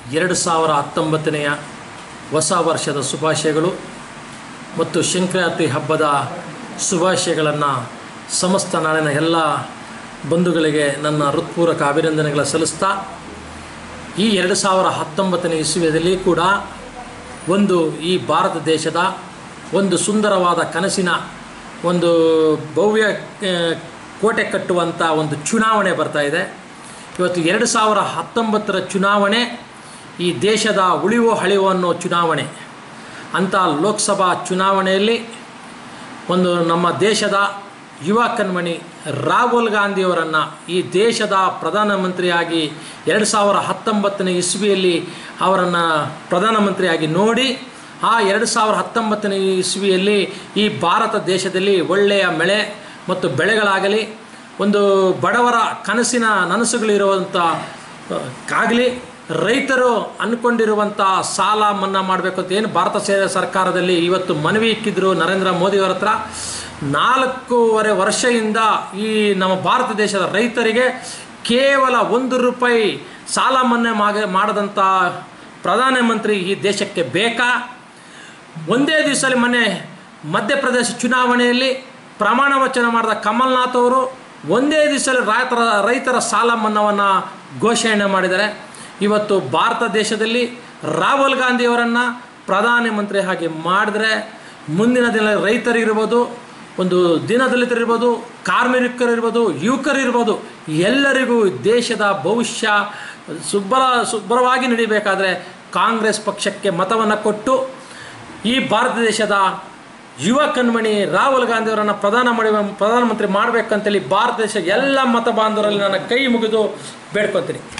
ಎರಡು ಸಾವಿರ ಹತ್ತೊಂಬತ್ತನೆಯ ಹೊಸ ವರ್ಷದ ಶುಭಾಶಯಗಳು ಮತ್ತು ಸಂಕ್ರಾಂತಿ ಹಬ್ಬದ ಶುಭಾಶಯಗಳನ್ನು ಸಮಸ್ತ ನಾಡಿನ ಎಲ್ಲ ಬಂಧುಗಳಿಗೆ ನನ್ನ ಹೃತ್ಪೂರ್ವಕ ಅಭಿನಂದನೆಗಳ ಸಲ್ಲಿಸ್ತಾ ಈ ಎರಡು ಸಾವಿರ ಹತ್ತೊಂಬತ್ತನೇ ಇಸ್ವಿಯಲ್ಲಿ ಕೂಡ ಒಂದು ಈ ಭಾರತ ದೇಶದ ಒಂದು ಸುಂದರವಾದ ಕನಸಿನ ಒಂದು ಭವ್ಯ ಆ, ಕೋಟೆ ಕಟ್ಟುವಂಥ ಒಂದು ಚುನಾವಣೆ ಬರ್ತಾ ಇದೆ ಇವತ್ತು ಎರಡು ಸಾವಿರ ಹತ್ತೊಂಬತ್ತರ ಚುನಾವಣೆ ಈ ದೇಶದ ಉಳಿವು ಹಳಿವು ಅನ್ನೋ ಚುನಾವಣೆ ಅಂಥ ಲೋಕಸಭಾ ಚುನಾವಣೆಯಲ್ಲಿ ಒಂದು ನಮ್ಮ ದೇಶದ ಯುವ ಕಣ್ಮಣಿ ರಾಹುಲ್ ಗಾಂಧಿಯವರನ್ನು ಈ ದೇಶದ ಪ್ರಧಾನಮಂತ್ರಿಯಾಗಿ ಎರಡು ಸಾವಿರ ಹತ್ತೊಂಬತ್ತನೇ ಇಸ್ವಿಯಲ್ಲಿ ಅವರನ್ನು ಪ್ರಧಾನಮಂತ್ರಿಯಾಗಿ ನೋಡಿ ಆ ಎರಡು ಸಾವಿರ ಹತ್ತೊಂಬತ್ತನೇ ಇಸ್ವಿಯಲ್ಲಿ ಈ ಭಾರತ ದೇಶದಲ್ಲಿ ಒಳ್ಳೆಯ ಮಳೆ ಮತ್ತು ಬೆಳೆಗಳಾಗಲಿ ಒಂದು ಬಡವರ ಕನಸಿನ ನನಸುಗಳಿರುವಂಥ ಆಗಲಿ ರೈತರು ಅಂದ್ಕೊಂಡಿರುವಂಥ ಸಾಲ ಮನ್ನಾ ಮಾಡಬೇಕು ಅಂತ ಏನು ಭಾರತ ಸೇ ಸರ್ಕಾರದಲ್ಲಿ ಇವತ್ತು ಮನವಿ ಇಕ್ಕಿದ್ರು ನರೇಂದ್ರ ಮೋದಿಯವರ ಹತ್ರ ನಾಲ್ಕೂವರೆ ವರ್ಷದಿಂದ ಈ ನಮ್ಮ ಭಾರತ ದೇಶದ ರೈತರಿಗೆ ಕೇವಲ ಒಂದು ರೂಪಾಯಿ ಸಾಲ ಮನ್ನಾ ಮಾಗ ಮಾಡದಂಥ ಪ್ರಧಾನಮಂತ್ರಿ ಈ ದೇಶಕ್ಕೆ ಬೇಕಾ ಒಂದೇ ದಿವಸದಲ್ಲಿ ಮೊನ್ನೆ ಮಧ್ಯಪ್ರದೇಶ ಚುನಾವಣೆಯಲ್ಲಿ ಪ್ರಮಾಣ ವಚನ ಮಾಡಿದ ಕಮಲ್ನಾಥ್ ಅವರು ಒಂದೇ ದಿವಸದಲ್ಲಿ ರೈತರ ರೈತರ ಸಾಲ ಮನ್ನಾವನ್ನು ಘೋಷಣೆ ಮಾಡಿದ್ದಾರೆ ಇವತ್ತು ಭಾರತ ದೇಶದಲ್ಲಿ ರಾಹುಲ್ ಗಾಂಧಿಯವರನ್ನು ಪ್ರಧಾನಮಂತ್ರಿ ಹಾಗೆ ಮಾಡಿದ್ರೆ ಮುಂದಿನ ದಿನ ರೈತರಿರ್ಬೋದು ಒಂದು ದಿನದಲಿತರಿರ್ಬೋದು ಕಾರ್ಮಿಕರಿರ್ಬೋದು ಯುವಕರಿರ್ಬೋದು ಎಲ್ಲರಿಗೂ ದೇಶದ ಭವಿಷ್ಯ ಸುಬ್ಬರ ಸುಬ್ಬರವಾಗಿ ನಡಿಬೇಕಾದ್ರೆ ಕಾಂಗ್ರೆಸ್ ಪಕ್ಷಕ್ಕೆ ಮತವನ್ನು ಕೊಟ್ಟು ಈ ಭಾರತ ದೇಶದ ಯುವ ಕಣ್ಮಣಿ ರಾಹುಲ್ ಗಾಂಧಿಯವರನ್ನು ಪ್ರಧಾನ ಮಾಡಿ ಪ್ರಧಾನಮಂತ್ರಿ ಮಾಡಬೇಕಂತೇಳಿ ಭಾರತ ದೇಶ ಎಲ್ಲ ಮತ ಬಾಂಧವರಲ್ಲಿ ನನ್ನ ಕೈ ಮುಗಿದು ಬೇಡ್ಕೊತೀನಿ